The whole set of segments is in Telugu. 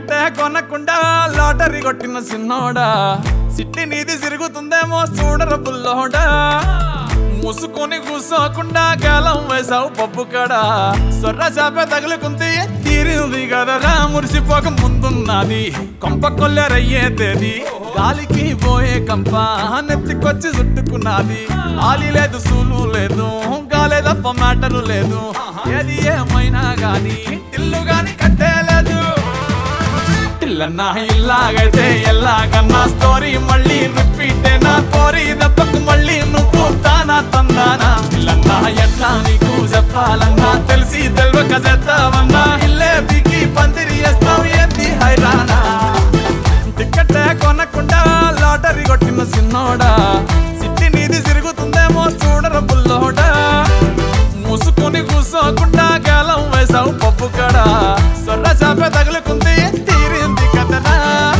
టికెట్ కొనకుండా లాటరీ కొట్టిన సిన్నోడా సిట్టి నీది తిరుగుతుందేమో చూడర బుల్లోడా మూసుకొని కూసోకుండా గాలం వేసావు పప్పు కడ సొర్ర చాప తగులుకుంది తీరింది కదరా మురిసిపోక ముందున్నది కొంప కొల్లెరయ్యే తేది గాలికి పోయే కంప నెత్తికొచ్చి చుట్టుకున్నది ఆలి లేదు సూలు లేదు గాలే తప్ప మ్యాటరు లేదు ఏది ఏమైనా గాని ఇల్లు గాని కట్టేలేదు ఇల్లన్నా ఇల్లాగైతే ఎల్లాగన్నా స్టోరీ మళ్ళీ రిపీట్ నా కోరి దెబ్బకు మళ్ళీ నువ్వు తానా తందానా ఇల్లన్నా ఎట్లా నీకు చెప్పాలన్నా తెలిసి తెలియక చేస్తావన్నా ఇల్లే బిగి పందిరి వేస్తావు ఏంది హైరానా టికెట్ కొనకుండా లాటరీ కొట్టిన సిన్నోడా సిట్టి నీది తిరుగుతుందేమో చూడర బుల్లోడా మూసుకొని కూసోకుండా గాలం వేసావు పప్పు కడ సొర్ర చాప తగులుకుంది తీరింది కథనా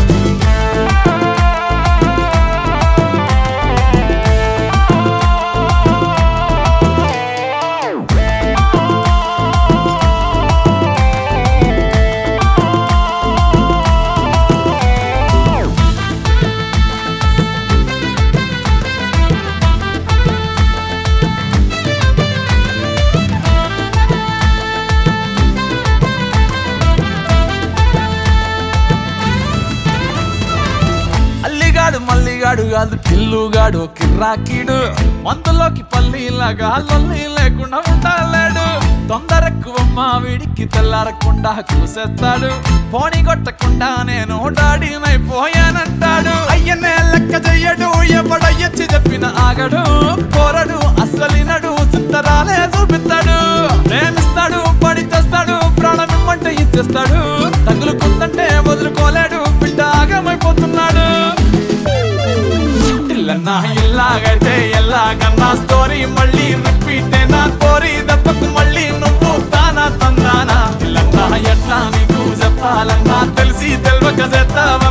అల్లిగాడు మల్లిగాడు కాదు కిల్లుగాడు కిర్రాకీడు మందులోకి పల్లీలాగా లొల్లి లేకుండా ఉండలేడు తొందరెక్కువ మా వీడికి తెల్లారకుండా కూసేస్తాడు పోనీ కొట్టకుండా నేను డాడీనైపోయానంటాడు అయ్యనే లెక్క చెయ్యడు ఎవడయ్యచ్చి చెప్పిన ఆగడు కోరడు అస్సలినడు చిత్తరాలే చూపిస్తాడు ప్రేమిస్తాడు పడి తెస్తాడు ప్రాణం ఇమ్మంటే ఇచ్చేస్తాడు తగులుకుందంటే వదులుకోలేడు బిడ్డ ఆగమైపోతున్నాడు ఇల్లన్నా ఇల్లాగైతే ఎల్లాగన్నా స్టోరీ మళ్ళీ రిపీట్ నా కోరి దెబ్బకు మళ్ళీ నువ్వు తానా తందానా ఇల్లన్నా ఎట్లా నీకు చెప్పాలన్నా తెలిసి తెలియక చేస్తావా